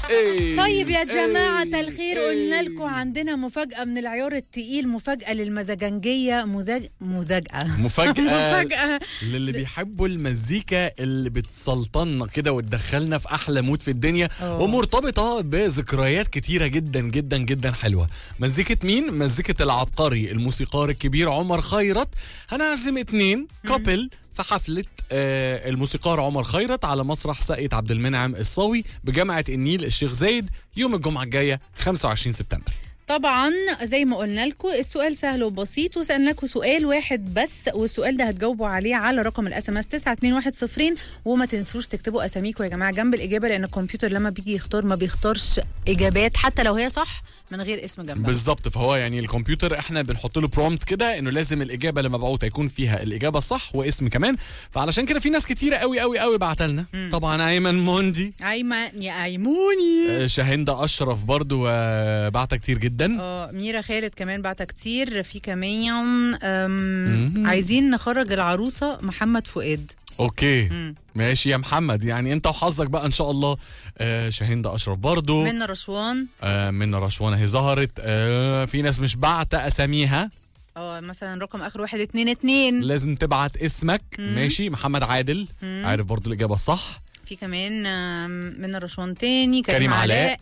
إيه. طيب يا جماعة إيه. الخير إيه. قلنا لكم عندنا مفاجأة من العيار التقيل مفاجأة للمزاجنجية مزاج مزاجأة مفاجأة مفاجأة للي بيحبوا المزيكا اللي بتسلطنا كده وتدخلنا في احلى مود في الدنيا أوه. ومرتبطه بذكريات كتيره جدا جدا جدا حلوه مزيكه مين مزيكه العبقري الموسيقار الكبير عمر خيرت هنعزم اتنين كابل في حفلة آه الموسيقار عمر خيرت على مسرح ساقية عبد المنعم الصاوي بجامعة النيل الشيخ زايد يوم الجمعة الجاية 25 سبتمبر طبعا زي ما قلنا لكم السؤال سهل وبسيط وسالناكم سؤال واحد بس والسؤال ده هتجاوبوا عليه على رقم الاس ام اس 92110 وما تنسوش تكتبوا اساميكم يا جماعه جنب الاجابه لان الكمبيوتر لما بيجي يختار ما بيختارش اجابات حتى لو هي صح من غير اسم جنبها بالظبط فهو يعني الكمبيوتر احنا بنحط له برومبت كده انه لازم الاجابه اللي مبعوثه يكون فيها الاجابه الصح واسم كمان فعلشان كده في ناس كتيره قوي قوي قوي بعت لنا طبعا ايمن موندي ايمن يا ايموني آه، شاهندة اشرف برضو آه، بعتها كتير جدا اه ميرا خالد كمان بعتها كتير في كمان أم مم. عايزين نخرج العروسه محمد فؤاد اوكي ماشي يا محمد يعني انت وحظك بقى ان شاء الله آه، شاهندة اشرف برضو منى رشوان آه، من رشوان اهي ظهرت آه، في ناس مش بعتة اساميها اه مثلا رقم اخر واحد اتنين اتنين لازم تبعت اسمك ماشي محمد عادل عارف برضو الاجابه الصح في كمان آم، منى رشوان تاني كريم, كريم علاء. علاء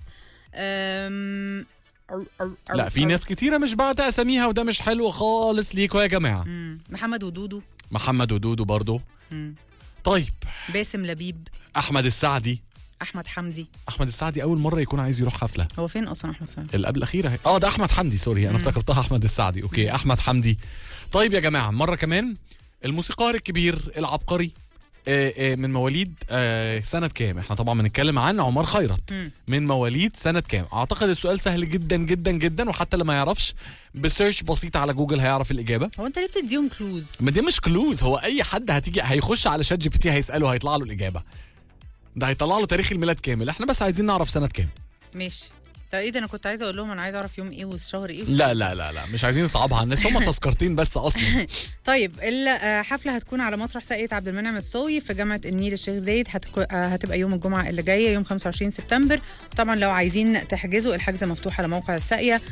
آم، أر- أر- لا في أر- ناس كتيره مش بعتة اساميها وده مش حلو خالص ليكوا يا جماعه مم. محمد ودودو محمد ودودو برضو مم. طيب باسم لبيب احمد السعدي احمد حمدي احمد السعدي اول مره يكون عايز يروح حفله هو فين اصلا احمد سعد اللي قبل الاخيره اهي. اه ده احمد حمدي سوري انا افتكرتها احمد السعدي اوكي احمد حمدي طيب يا جماعه مره كمان الموسيقار الكبير العبقري آه، آه، من مواليد آه، سنة كام؟ احنا طبعا بنتكلم عن عمر خيرت مم. من مواليد سنة كام؟ اعتقد السؤال سهل جدا جدا جدا وحتى اللي ما يعرفش بسيرش بسيط على جوجل هيعرف الإجابة هو انت ليه بتديهم كلوز ما دي مش كلوز هو اي حد هتيجي هيخش على شات جي بي تي هيساله هيطلع له الاجابه ده هيطلع له تاريخ الميلاد كامل احنا بس عايزين نعرف سنه كام ماشي طب ايه ده انا كنت عايزه اقول لهم انا عايزه اعرف يوم ايه والشهر ايه لا لا لا لا مش عايزين نصعبها على الناس هم تذكرتين بس اصلا طيب الحفله هتكون على مسرح ساقية عبد المنعم الصاوي في جامعه النيل الشيخ زايد هتكو... آه، هتبقى يوم الجمعه اللي جايه يوم 25 سبتمبر طبعا لو عايزين تحجزوا الحجز مفتوح على موقع الساقية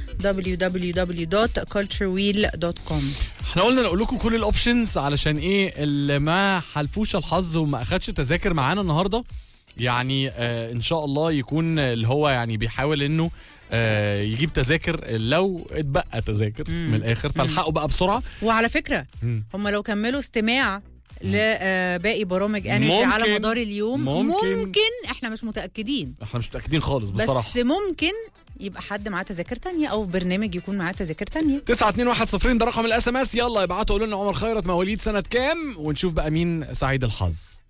www.culturewheel.com احنا قلنا نقول لكم كل الاوبشنز علشان ايه اللي ما حلفوش الحظ وما اخدش تذاكر معانا النهارده يعني آه ان شاء الله يكون اللي هو يعني بيحاول انه آه يجيب تذاكر لو اتبقى تذاكر من الاخر فالحقوا بقى بسرعه وعلى فكره مم. هم لو كملوا استماع لباقي برامج انرجي على ممكن. مدار اليوم ممكن. ممكن احنا مش متاكدين احنا مش متاكدين خالص بس بصراحه ممكن يبقى حد معاه تذاكر تانية او برنامج يكون معاه تذاكر تانية 921 ده رقم الاس ام اس يلا ابعتوا قولوا لنا عمر خيرت مواليد سنه كام ونشوف بقى مين سعيد الحظ